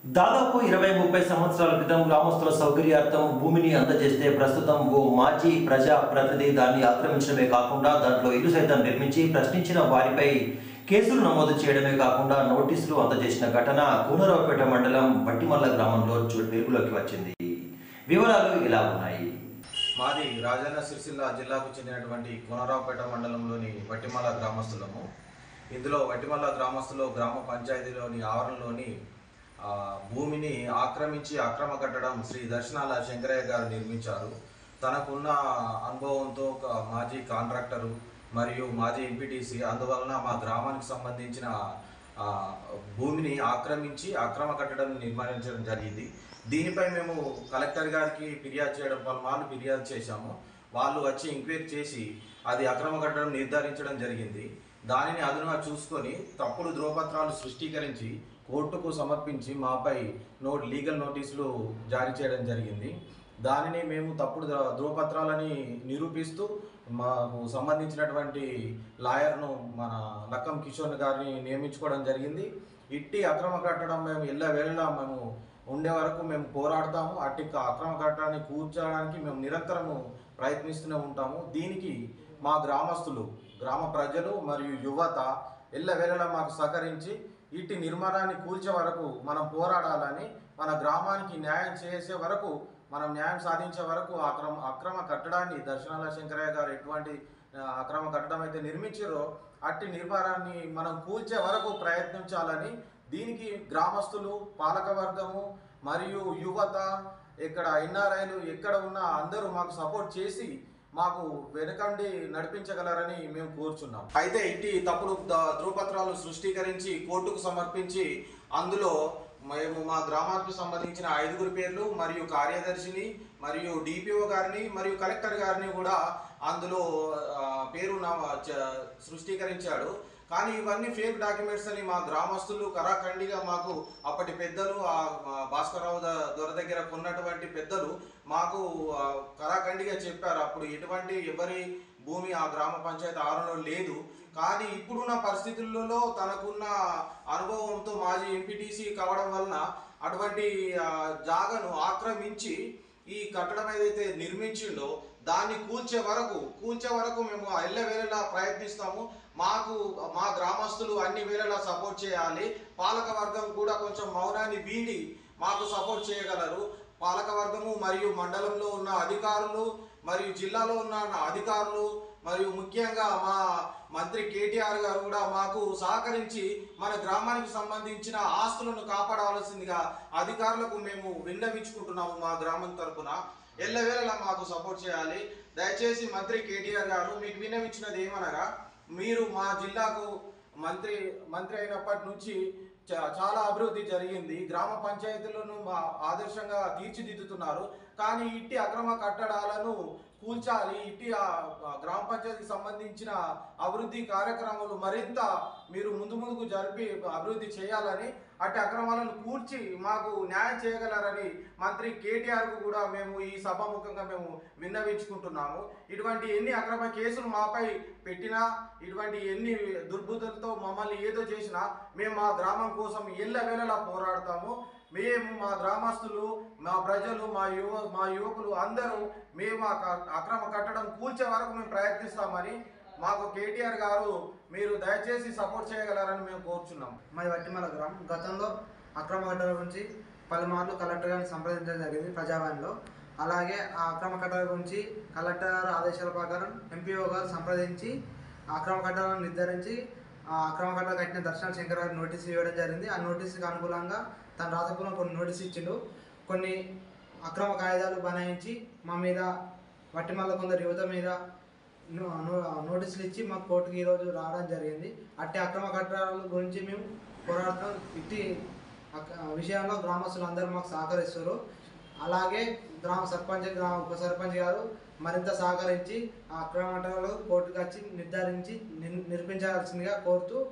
దాదాపు ఇరవై ముప్పై సంవత్సరాల క్రితం గ్రామస్తుల సౌకర్యార్థం భూమిని అందజేస్తే ప్రస్తుతం ఓ మాజీ ప్రజా ప్రతినిధి దాన్ని ఆక్రమించడమే కాకుండా దాంట్లో ఇల్లు సైతం నిర్మించి ప్రశ్నించిన వారిపై కేసులు నమోదు చేయడమే కాకుండా నోటీసులు అందజేసిన ఘటన కూనరావుపేట మండలం బట్టిమల్ల గ్రామంలో చూ- వెలుగులోకి వచ్చింది వివరాలు ఇలా ఉన్నాయి మాది రాజన్న సిరిసిల్ల జిల్లాకు చెందినటువంటి కోనరావుపేట మండలంలోని వట్టిమల్ల గ్రామస్తులము ఇందులో వట్టిమల్ల గ్రామస్తులు గ్రామ పంచాయతీలోని ఆవరణలోని ఆ, భూమిని ఆక్రమించి అక్రమ కట్టడం శ్రీ దర్శనాల శంకరయ్య గారు నిర్మించారు తనకున్న అనుభవంతో ఒక మాజీ కాంట్రాక్టరు మరియు మాజీ ఎంపీటీసీ అందువలన మా గ్రామానికి సంబంధించిన ఆ, భూమిని ఆక్రమించి అక్రమ కట్టడం నిర్మాణించడం జరిగింది దీనిపై మేము కలెక్టర్ గారికి ఫిర్యాదు చేయడం పలుమార్లు ఫిర్యాదు చేశాము వాళ్ళు వచ్చి ఎంక్వైరీ చేసి అది అక్రమ కట్టడం నిర్ధారించడం జరిగింది దానిని అదునుగా చూసుకొని తప్పుడు ధ్రువపత్రాలు సృష్టీకరించి కోర్టుకు సమర్పించి మాపై నో లీగల్ నోటీసులు జారీ చేయడం జరిగింది దానిని మేము తప్పుడు ధ్రువ- ధ్రువపత్రాలని నిరూపిస్తూ మాకు సంబంధించినటువంటి లాయర్ను మన లక్కం కిషోర్ గారిని నియమించుకోవడం జరిగింది ఇట్టి అక్రమ కట్టడం మేము ఎల్ల వేళలా మేము ఉండే వరకు మేము పోరాడతాము అట్టి క- అక్రమ కట్టడాన్ని కూర్చోడానికి మేము నిరంతరము ప్రయత్నిస్తూనే ఉంటాము దీనికి మా గ్రామస్తులు గ్రామ ప్రజలు మరియు యువత ఎల్ల వేళలా మాకు సహకరించి ఇట్టి నిర్మాణాన్ని కూల్చే వరకు మనం పోరాడాలని మన గ్రామానికి న్యాయం చేసే వరకు మనం న్యాయం సాధించే వరకు అక్రమ అక్రమ కట్టడాన్ని దర్శనాల శంకరయ్య గారు ఎటువంటి ఆ, అక్రమ కట్టడం అయితే నిర్మించారో అట్టి నిర్మాణాన్ని మనం కూల్చే వరకు ప్రయత్నించాలని దీనికి గ్రామస్తులు పాలక వర్గము మరియు యువత ఇక్కడ ఎన్ఆర్ఐలు ఎక్కడ ఉన్నా అందరూ మాకు సపోర్ట్ చేసి మాకు వెనకండి నడిపించగలరని మేము కోరుచున్నాం అయితే ఇట్టి తప్పుడు ద- ధృవపత్రాలు సృష్టీకరించి కోర్టుకు సమర్పించి అందులో మేము మా గ్రామానికి సంబంధించిన ఐదుగురు పేర్లు మరియు కార్యదర్శిని మరియు డిపిఓ గారిని మరియు కలెక్టర్ గారిని కూడా అందులో ఆ, పేరు నా చ- సృష్టీకరించాడు కానీ ఇవన్నీ ఫేక్ డాక్యుమెంట్స్ అని మా గ్రామస్తులు కరాఖండిగా మాకు అప్పటి పెద్దలు ఆ ఆ భాస్కరరావు ద- దొర దగ్గర కొన్నటువంటి పెద్దలు మాకు ఆ, కరాఖండిగా చెప్పారు అప్పుడు ఎటువంటి ఎవరి భూమి ఆ గ్రామ పంచాయతీ ఆరులో లేదు కానీ ఇప్పుడున్న పరిస్థితులలో తనకున్న అనుభవంతో మాజీ ఎంపీటీసీ కావడం వలన అటువంటి ఆ, జాగను ఆక్రమించి ఈ కట్టడం ఏదైతే నిర్మించిండో దాన్ని కూల్చే వరకు కూల్చే వరకు మేము ఎల్ల వేళలా ప్రయత్నిస్తాము మాకు మా గ్రామస్తులు అన్ని వేళలా సపోర్ట్ చేయాలి పాలక వర్గం కూడా కొంచెం మౌనాన్ని వీడి మాకు సపోర్ట్ చేయగలరు పాలక వర్గము మరియు మండలంలో ఉన్న అధికారులు మరియు జిల్లాలో ఉన్న అధికారులు మరియు ముఖ్యంగా మా మంత్రి కేటీఆర్ గారు కూడా మాకు సహకరించి మన గ్రామానికి సంబంధించిన ఆస్తులను కాపాడవలసిందిగా అధికారులకు మేము విన్నవించుకుంటున్నాము మా గ్రామం తరపున ఎల్లవేళలా మాకు సపోర్ట్ చేయాలి దయచేసి మంత్రి కేటీఆర్ గారు మీకు విన్నవించినది ఏమనగా మీరు మా జిల్లాకు మంత్రి మంత్రి అయినప్పటి నుంచి చా- చాలా అభివృద్ధి జరిగింది గ్రామ పంచాయతీలను మా ఆదర్శంగా తీర్చిదిద్దుతున్నారు కానీ ఇట్టి అక్రమ కట్టడాలను కూల్చాలి ఇట్టి ఆ ఆ గ్రామ పంచాయతీకి సంబంధించిన అభివృద్ధి కార్యక్రమాలు మరింత మీరు ముందు ముందుకు జరిపి అభివృద్ధి చేయాలని అట్టి అక్రమాలను కూర్చి మాకు న్యాయం చేయగలరని మంత్రి కేటీఆర్కు కూడా మేము ఈ సభాముఖంగా మేము విన్నవించుకుంటున్నాము ఇటువంటి ఎన్ని అక్రమ కేసులు మాపై పెట్టినా ఇటువంటి ఎన్ని దుర్బుద్ధులతో మమ్మల్ని ఏదో చేసినా మేము మా గ్రామం కోసం ఎల్ల వేళలా పోరాడతాము మేము మా గ్రామస్తులు మా ప్రజలు మా యువ మా యువకులు అందరూ మేము ఆ క- అక్రమ కట్టడం కూల్చే వరకు మేము ప్రయత్నిస్తామని మాకు కేటీఆర్ గారు మీరు దయచేసి సపోర్ట్ చేయగలరని మేము కోరుచున్నాం మాది వట్టిమల గ్రామం గతంలో అక్రమ కట్టడాల గురించి పలుమార్లు కలెక్టర్ గారిని సంప్రదించడం జరిగింది ప్రజావాణిలో అలాగే ఆ అక్రమ కట్టడాల గురించి కలెక్టర్ గారు ఆదేశాల ప్రకారం ఎంపీఓ గారు సంప్రదించి ఆ అక్రమ కట్టడాలను నిర్ధారించి ఆ అక్రమ కట్టడాలు కట్టిన దర్శన శంకర్ గారికి నోటీస్ ఇవ్వడం జరిగింది ఆ నోటీస్కి అనుకూలంగా తన రాతపూర్వం కొన్ని నోటీస్ ఇచ్చిండు కొన్ని అక్రమ కాయిదాలు బనాయించి మా మీద వట్టిమల్ల కొందరు యువత మీద నో- నో- నోటీసులు ఇచ్చి మాకు కోర్టుకి ఈరోజు రావడం జరిగింది అట్టి అక్రమ కట్టడాల గురించి మేము పోరాడతాం ఇట్టి అక్- విషయంలో గ్రామస్తులు అందరూ మాకు సహకరిస్తారు అలాగే గ్రామ సర్పంచ్ గ్రామ ఉప సర్పంచ్ గారు మరింత సహకరించి ఆ అక్రమ కట్టడాలు కోర్టుకు వచ్చి నిర్ధారించి నిర్- నిర్మించాల్సిందిగా కోరుతూ